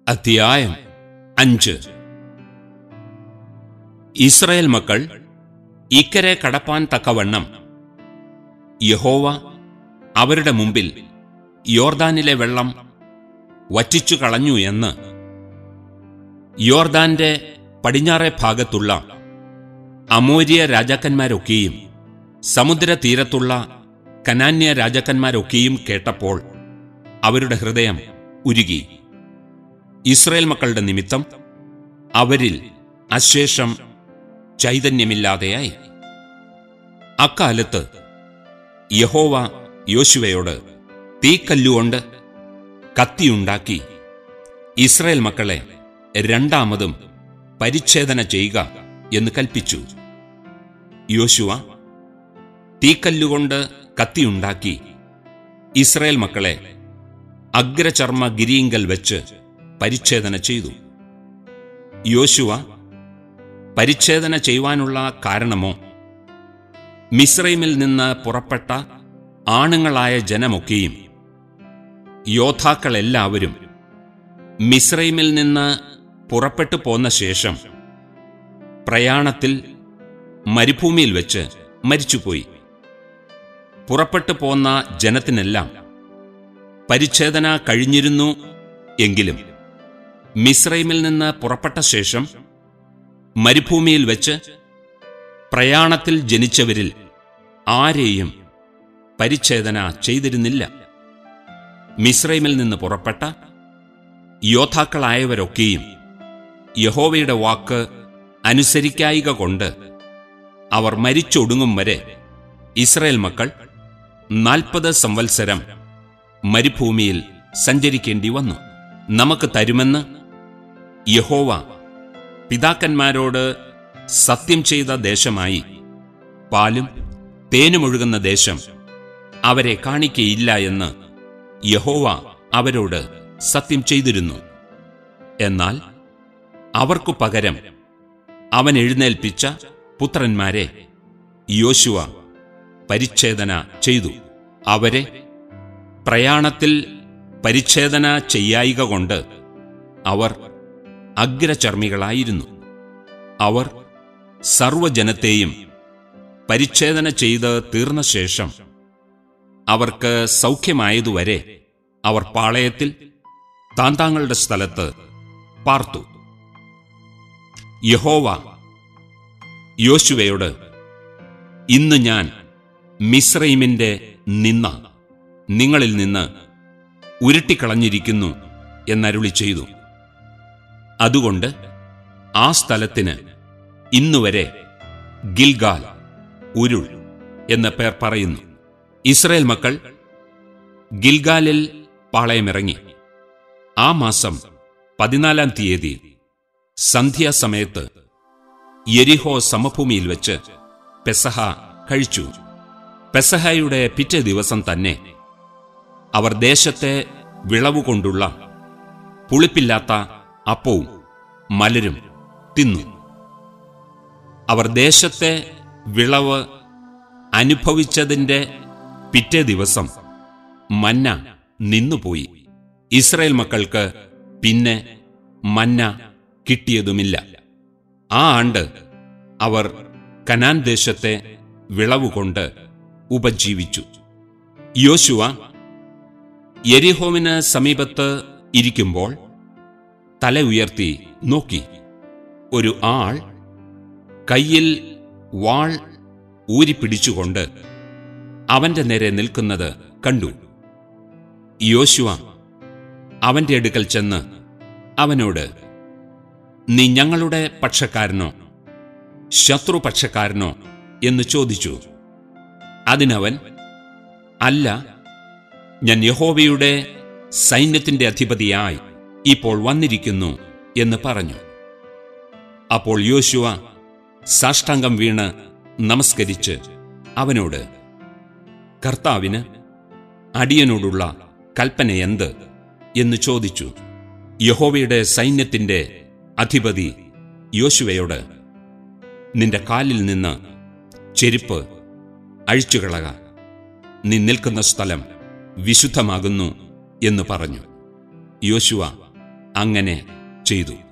അധ്യായം അഞ്ച് ഇസ്രായേൽ മക്കൾ ഇക്കരെ കടപ്പാൻ തക്കവണ്ണം യഹോവ അവരുടെ മുമ്പിൽ യോർദാനിലെ വെള്ളം വറ്റിച്ചു കളഞ്ഞു എന്ന് യോർദാന്റെ പടിഞ്ഞാറേ ഭാഗത്തുള്ള അമോരിയ രാജാക്കന്മാരൊക്കെയും സമുദ്രതീരത്തുള്ള കനാന്യ രാജാക്കന്മാരൊക്കെയും കേട്ടപ്പോൾ അവരുടെ ഹൃദയം ഉരുകി ഇസ്രായേൽ മക്കളുടെ നിമിത്തം അവരിൽ അശേഷം ചൈതന്യമില്ലാതെയായി അക്കാലത്ത് യഹോവ യോശുവയോട് തീക്കല്ലുകൊണ്ട് കത്തിയുണ്ടാക്കി ഇസ്രായേൽ മക്കളെ രണ്ടാമതും പരിച്ഛേദന ചെയ്യുക എന്ന് കൽപ്പിച്ചു യോശുവ തീക്കല്ലുകൊണ്ട് കത്തിയുണ്ടാക്കി ഇസ്രായേൽ മക്കളെ അഗ്രചർമ്മ ഗിരിയിങ്കൽ വെച്ച് പരിച്ഛേദന ചെയ്തു യോശുവ പരിച്ഛേദന ചെയ്യുവാനുള്ള കാരണമോ മിസ്രൈമിൽ നിന്ന് പുറപ്പെട്ട ആണുങ്ങളായ ജനമൊക്കെയും യോദ്ധാക്കളെല്ലാവരും മിസ്രൈമിൽ നിന്ന് പുറപ്പെട്ടു പോന്ന ശേഷം പ്രയാണത്തിൽ മരുഭൂമിയിൽ വെച്ച് മരിച്ചുപോയി പുറപ്പെട്ടു പോന്ന ജനത്തിനെല്ലാം പരിച്ഛേദന കഴിഞ്ഞിരുന്നു എങ്കിലും മിസ്രൈമിൽ നിന്ന് പുറപ്പെട്ട ശേഷം മരുഭൂമിയിൽ വെച്ച് പ്രയാണത്തിൽ ജനിച്ചവരിൽ ആരെയും പരിച്ഛേദന ചെയ്തിരുന്നില്ല മിസ്രൈമിൽ നിന്ന് പുറപ്പെട്ട യോദ്ധാക്കളായവരൊക്കെയും യഹോവയുടെ വാക്ക് അനുസരിക്കായിക കൊണ്ട് അവർ മരിച്ചൊടുങ്ങും വരെ ഇസ്രായേൽ മക്കൾ നാൽപ്പത് സംവത്സരം മരുഭൂമിയിൽ സഞ്ചരിക്കേണ്ടി വന്നു നമുക്ക് തരുമെന്ന് യഹോവ പിതാക്കന്മാരോട് സത്യം ചെയ്ത ദേശമായി പാലും തേനുമൊഴുകുന്ന ദേശം അവരെ കാണിക്കയില്ല എന്ന് യഹോവ അവരോട് സത്യം ചെയ്തിരുന്നു എന്നാൽ അവർക്കു പകരം അവൻ എഴുന്നേൽപ്പിച്ച പുത്രന്മാരെ യോശുവ പരിച്ഛേദന ചെയ്തു അവരെ പ്രയാണത്തിൽ പരിച്ഛേദന ചെയ്യായിക കൊണ്ട് അവർ അഗ്രചർമ്മികളായിരുന്നു അവർ സർവജനത്തെയും പരിച്ഛേദന ചെയ്ത് തീർന്ന ശേഷം അവർക്ക് സൗഖ്യമായതുവരെ അവർ പാളയത്തിൽ താന്താങ്ങളുടെ സ്ഥലത്ത് പാർത്തു യഹോവ യോശുവയോട് ഇന്ന് ഞാൻ മിസ്രൈമിന്റെ നിന്ന നിങ്ങളിൽ നിന്ന് ഉരുട്ടിക്കളഞ്ഞിരിക്കുന്നു എന്നരുളി ചെയ്തു അതുകൊണ്ട് ആ സ്ഥലത്തിന് ഇന്നുവരെ ഗിൽഗാൽ ഉരുൾ എന്ന പേർ പറയുന്നു ഇസ്രായേൽ മക്കൾ ഗിൽഗാലിൽ പാളയമിറങ്ങി ആ മാസം പതിനാലാം തീയതി സന്ധ്യാസമയത്ത് യെരിഹോ സമഭൂമിയിൽ വെച്ച് പെസഹ കഴിച്ചു പെസഹയുടെ പിറ്റേ ദിവസം തന്നെ അവർ ദേശത്തെ വിളവുകൊണ്ടുള്ള പുളിപ്പില്ലാത്ത അപ്പവും മലരും തിന്നു അവർ ദേശത്തെ വിളവ് അനുഭവിച്ചതിന്റെ പിറ്റേ ദിവസം മന്ന നിന്നുപോയി ഇസ്രായേൽ മക്കൾക്ക് പിന്നെ മന്ന കിട്ടിയതുമില്ല ആ ആണ്ട് അവർ കനാൻ ദേശത്തെ വിളവുകൊണ്ട് ഉപജീവിച്ചു യോശുവ യെരിഹോവിന് സമീപത്ത് ഇരിക്കുമ്പോൾ തല ഉയർത്തി നോക്കി ഒരു ആൾ കയ്യിൽ വാൾ ഊരിപ്പിടിച്ചുകൊണ്ട് അവന്റെ നേരെ നിൽക്കുന്നത് കണ്ടു യോശുവ അവന്റെ അടുക്കൽ ചെന്ന് അവനോട് നീ ഞങ്ങളുടെ പക്ഷക്കാരനോ ശത്രുപക്ഷക്കാരനോ എന്ന് ചോദിച്ചു അതിനവൻ അല്ല ഞാൻ യഹോവയുടെ സൈന്യത്തിന്റെ അധിപതിയായി ഇപ്പോൾ വന്നിരിക്കുന്നു എന്ന് പറഞ്ഞു അപ്പോൾ യോശുവ സാഷ്ടാംഗം വീണ് നമസ്കരിച്ച് അവനോട് കർത്താവിന് അടിയനോടുള്ള കൽപ്പന എന്ത് എന്ന് ചോദിച്ചു യഹോവയുടെ സൈന്യത്തിന്റെ അധിപതി യോശുവയോട് നിന്റെ കാലിൽ നിന്ന് ചെരുപ്പ് അഴിച്ചുകളക നീ നിൽക്കുന്ന സ്ഥലം വിശുദ്ധമാകുന്നു എന്ന് പറഞ്ഞു യോശുവ അങ്ങനെ ചെയ്തു